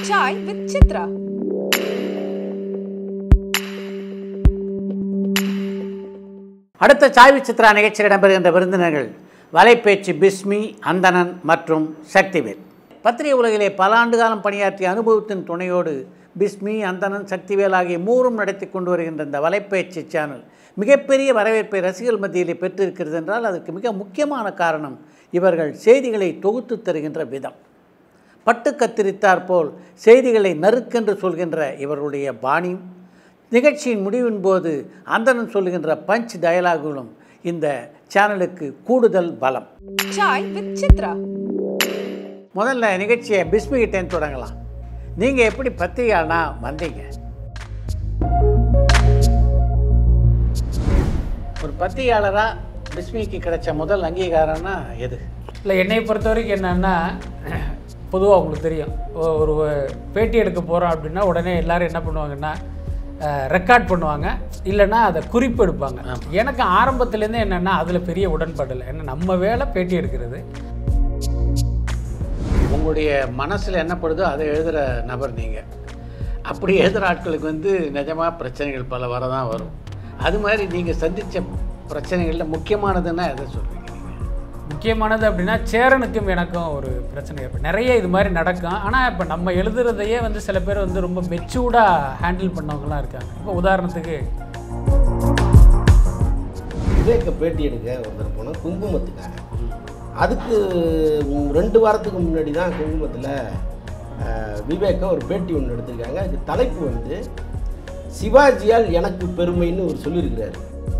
Chai with Chitra. அடுத்த சாய்வு சித்ரா நிகழ்ச்சியில் இடம்பெறுகின்ற விருந்தினர்கள் வலைப்பேச்சு பிஸ்மி அந்தணன் மற்றும் சக்திவேல் பத்திரிகை உலகிலே பல ஆண்டு காலம் பணியாற்றிய அனுபவத்தின் துணையோடு பிஸ்மி அந்தணன் சக்திவேல் ஆகிய மூரும் நடத்தி கொண்டு வருகின்ற இந்த வலைப்பேச்சு சேனல் மிகப்பெரிய வரவேற்பை ரசிகர்கள் மத்தியிலே பெற்றிருக்கிறது என்றால் அதற்கு மிக முக்கியமான காரணம் இவர்கள் செய்திகளை தொகுத்து தருகின்ற விதம் பட்டு கத்திரித்தாற் போல் செய்திகளை நறுக்கென்று சொல்கின்ற இவருடைய பாணியும் நிகழ்ச்சியின் முடிவின் போது அந்தணன் சொல்லுகின்ற பஞ்ச் டயலாகுகளும் இந்த சேனலுக்கு கூடுதல் பலம் Chai with Chitra. முதல்ல நிகழ்ச்சியை பிஸ்மிகிட்டேன்னு தொடங்கலாம் நீங்கள் எப்படி பத்திரிகையாளனா வந்தீங்க ஒரு பத்திரிகையாளராக பிஸ்மிக்கு கிடைச்ச முதல் அங்கீகாரம்னா எது இல்லை என்னை பொறுத்த வரைக்கும் என்னென்னா பொதுவாக உங்களுக்கு தெரியும் ஒ- ஒரு பேட்டி எடுக்க போகிறோம் அப்படின்னா உடனே எல்லாரும் என்ன பண்ணுவாங்கன்னா ரெக்கார்ட் பண்ணுவாங்க இல்லைன்னா அதை குறிப்பு எடுப்பாங்க எனக்கு ஆரம்பத்துலேருந்தே என்னென்னா அதில் பெரிய உடன்பாடு இல்லை ஏன்னா நம்ம வேலை பேட்டி எடுக்கிறது உங்களுடைய மனசில் என்னப்படுதோ அதை எழுதுகிற நபர் நீங்கள் அப்படி எழுதுகிற ஆட்களுக்கு வந்து நிஜமாக பிரச்சனைகள் பல வரதான் வரும் அது மாதிரி நீங்கள் சந்தித்த பிரச்சனைகளில் முக்கியமானதுன்னா எதை சொல்கிறீங்க நீங்கள் முக்கியமானது அப்படின்னா சேரனுக்கும் எனக்கும் ஒரு பிரச்சனை ஏற்படும் நிறைய இது மாதிரி நடக்கும் ஆனால் இப்போ நம்ம எழுதுறதையே வந்து சில பேர் வந்து ரொம்ப மெச்சூர்டாக ஹேண்டில் பண்ணவங்களாம் இருக்காங்க இப்போ உதாரணத்துக்கு விவேக்க பேட்டி எடுக்க ஒருத்தர் போனோம் குங்குமத்துக்காக அதுக்கு ம், ரெண்டு வாரத்துக்கு முன்னாடி தான் குங்குமத்தில் விவேக்க ஒரு பேட்டி ஒன்று எடுத்திருக்காங்க அதுக்கு தலைப்பு வந்து சிவாஜியால் எனக்கு பெருமைன்னு ஒரு சொல்லியிருக்கிறாரு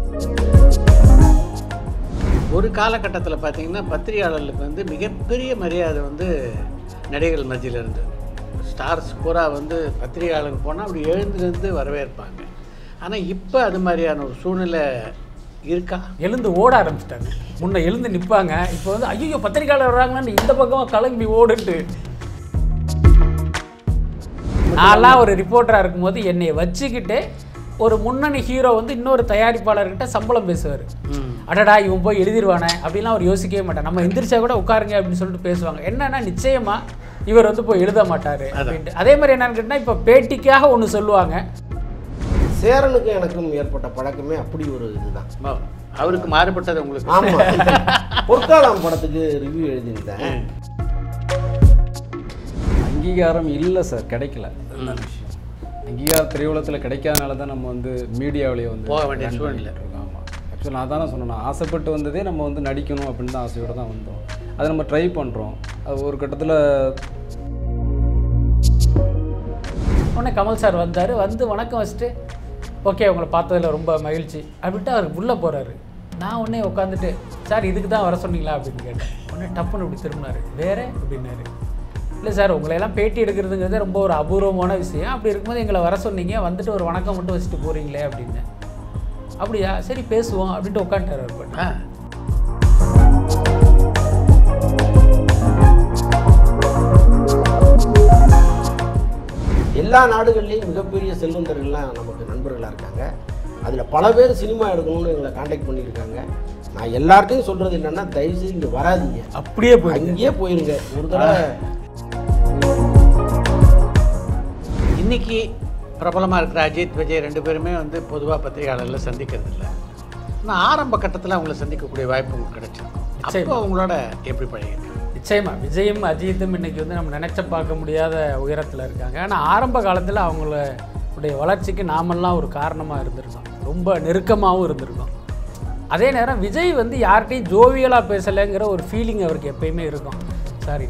ஒரு காலகட்டத்தில் பார்த்தீங்கன்னா பத்திரிகையாளர்களுக்கு வந்து மிகப்பெரிய மரியாதை வந்து நடிகர்கள் மத்தியில் இருந்தது ஸ்டார்ஸ் பூரா வந்து பத்திரிகையாளருக்கு போனால் அப்படி எழுந்திருந்து வரவேற்பாங்க ஆனால் இப்போ அது மாதிரியான ஒரு சூழ்நிலை இருக்கா எழுந்து ஓட ஆரம்பிச்சிட்டாங்க முன்ன எழுந்து நிற்பாங்க இப்போ வந்து ஐயோ பத்திரிக்கையாளர் வர்றாங்கன்னு இந்த பக்கமாக கிளம்பி ஓடுட்டு நான்லாம் ஒரு ரிப்போர்ட்டராக இருக்கும்போது என்னை வச்சுக்கிட்டு ஒரு முன்னணி ஹீரோ வந்து இன்னொரு தயாரிப்பாளர்கிட்ட சம்பளம் பேசுவார் அடடா இவன் போய் எழுதிருவானே அப்படிலாம் அவர் யோசிக்கவே மாட்டார் நம்ம எந்திரிச்சா கூட உட்காருங்க அப்படின்னு சொல்லிட்டு பேசுவாங்க என்னன்னா நிச்சயமா இவர் வந்து போய் எழுத மாட்டார் அப்படின்ட்டு அதே மாதிரி என்னன்னு கேட்டால் இப்போ பேட்டிக்காக ஒன்று சொல்லுவாங்க சேரனுக்கும் எனக்கும் ஏற்பட்ட பழக்கமே அப்படி ஒரு இதுதான் ஆமா. அவருக்கு மாறுபட்டது உங்களுக்கு ஆமாம் பொற்காலம் படத்துக்கு ரிவ்யூ எழுதியிருந்தேன் அங்கீகாரம் இல்லை சார் கிடைக்கல அதுதான் விஷயம் அங்கீகாரம் திரையுலகத்தில் கிடைக்காதனால தான் நம்ம வந்து மீடியாவிலேயே வந்து போக வேண்டிய run சூழ்நிலை. பண்ணிட்டு இருக்கோம். ஆமாம் ஆக்சுவலாக நான் தானே சொன்னேன் நான் ஆசைப்பட்டு வந்ததே நம்ம வந்து நடிக்கணும் அப்படின்னு தான் ஆசையோடு தான் வந்தோம் அதை நம்ம ட்ரை பண்ணுறோம் அது ஒரு கட்டத்தில் உடனே கமல் சார் வந்தார் வந்து வணக்கம் வச்சுட்டு ஓகே உங்களை பார்த்ததில் ரொம்ப மகிழ்ச்சி அப்படின்ட்டு அவர் உள்ளே போகிறாரு நான் உடனே உட்காந்துட்டு சார் இதுக்கு தான் வர சொன்னீங்களா அப்படின்னு கேட்டேன் உடனே டப்புன்னு இப்படி திரும்பினாரு வேறு அப்படின்னாரு இல்லை சார் உங்களையெல்லாம் பேட்டி எடுக்கிறதுங்கிறது ரொம்ப ஒரு அபூர்வமான விஷயம் அப்படி இருக்கும்போது எங்களை வர சொன்னீங்க வந்துட்டு ஒரு வணக்கம் மட்டும் வச்சுட்டு போகிறீங்களே அப்படின்னு அப்படியா சரி பேசுவோம் அப்படின்ட்டு உட்காந்துட்டார் அவர் பாட்டு. ஆ எல்லா நாடுகள்லேயும் மிகப்பெரிய செல்வந்தர்கள்லாம் நமக்கு நண்பர்களாக இருக்காங்க அதில் பல பேர் சினிமா எடுக்கணும்னு எங்களை காண்டாக்ட் பண்ணியிருக்காங்க நான் எல்லார்ட்டையும் சொல்கிறது என்னென்னா தயவுசெய்து இங்கே வராதீங்க அப்படியே போய் அங்கேயே போயிருங்க ஒரு தடவை இன்னைக்கு பிரபலமாக இருக்கிற அஜித் விஜய் ரெண்டு பேருமே வந்து பொதுவாக பத்திரிகையாளர்களை சந்திக்கிறது இல்லை ஆனால் ஆரம்ப கட்டத்தில் அவங்கள சந்திக்கக்கூடிய வாய்ப்பு உங்களுக்கு கிடைச்சிருக்கும் அப்போ அவங்களோட எப்படி பழகிருக்காங்க நிச்சயமா விஜயும் அஜித்தும் இன்னைக்கு வந்து நம்ம நினைச்ச பார்க்க முடியாத உயரத்தில் இருக்காங்க ஆனால் ஆரம்ப காலத்தில் அவங்களுடைய வளர்ச்சிக்கு நாமெல்லாம் ஒரு காரணமாக இருந்திருக்கோம் ரொம்ப நெருக்கமாகவும் இருந்திருக்கோம் அதே நேரம் விஜய் வந்து யார்கிட்டையும் ஜோவியலாக பேசலைங்கிற ஒரு ஃபீலிங் அவருக்கு எப்பயுமே இருக்கும் சாரி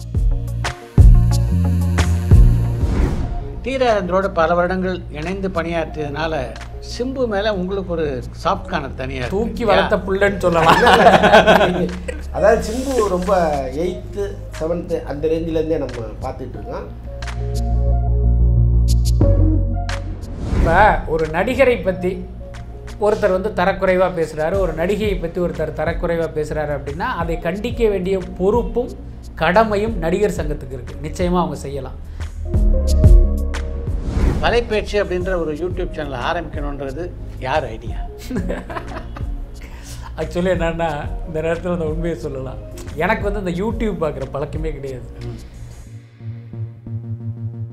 தீரந்தரோட பல வருடங்கள் இணைந்து பணியாற்றியதுனால சிம்பு மேலே உங்களுக்கு ஒரு சாஃப்ட் கார்னர் தனியாக தூக்கி வளர்த்த புள்ளன்னு சொல்லலாம் அதாவது சிம்பு ரொம்ப எயித்து செவன்த்து அந்த ரேஞ்சிலேருந்தே நம்ம பார்த்துட்டு இருக்கோம் இப்போ ஒரு நடிகரை பற்றி ஒருத்தர் வந்து தரக்குறைவாக பேசுகிறாரு ஒரு நடிகையை பற்றி ஒருத்தர் தரக்குறைவாக பேசுகிறாரு அப்படின்னா அதை கண்டிக்க வேண்டிய பொறுப்பும் கடமையும் நடிகர் சங்கத்துக்கு இருக்குது நிச்சயமாக அவங்க செய்யலாம் வலைப்பேச்சு அப்படின்ற ஒரு யூடியூப் சேனலை ஆரம்பிக்கணுன்றது யார் ஐடியா ஆக்சுவலி என்னன்னா இந்த நேரத்தில் அந்த உண்மையை சொல்லலாம் எனக்கு வந்து இந்த யூடியூப் பார்க்குற பழக்கமே கிடையாது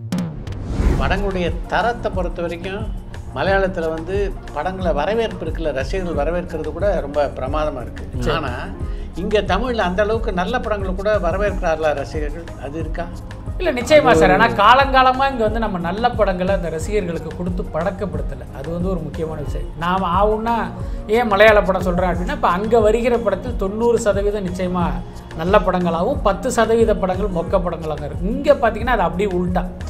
படங்களுடைய தரத்தை பொறுத்த வரைக்கும் மலையாளத்தில் வந்து படங்களை வரவேற்பு இருக்குல்ல ரசிகர்கள் வரவேற்கிறது கூட ரொம்ப பிரமாதமாக இருக்குது ஆனால் இங்கே தமிழில் அந்த அளவுக்கு நல்ல படங்களை கூட வரவேற்கிறார்களா ரசிகர்கள் அது இருக்கா இல்லை நிச்சயமா சார் ஆனால் காலங்காலமாக இங்கே வந்து நம்ம நல்ல படங்களை அந்த ரசிகர்களுக்கு கொடுத்து பழக்கப்படுத்தலை அது வந்து ஒரு முக்கியமான விஷயம் நாம் ஆகுன்னா ஏன் மலையாள படம் சொல்கிறேன் அப்படின்னா இப்போ அங்கே வருகிற படத்தில் தொண்ணூறு சதவீதம் நிச்சயமாக நல்ல படங்களாகவும் பத்து சதவீத படங்கள் மொக்க படங்களாக இருக்கும் இங்கே பார்த்தீங்கன்னா அது அப்படியே உள்டா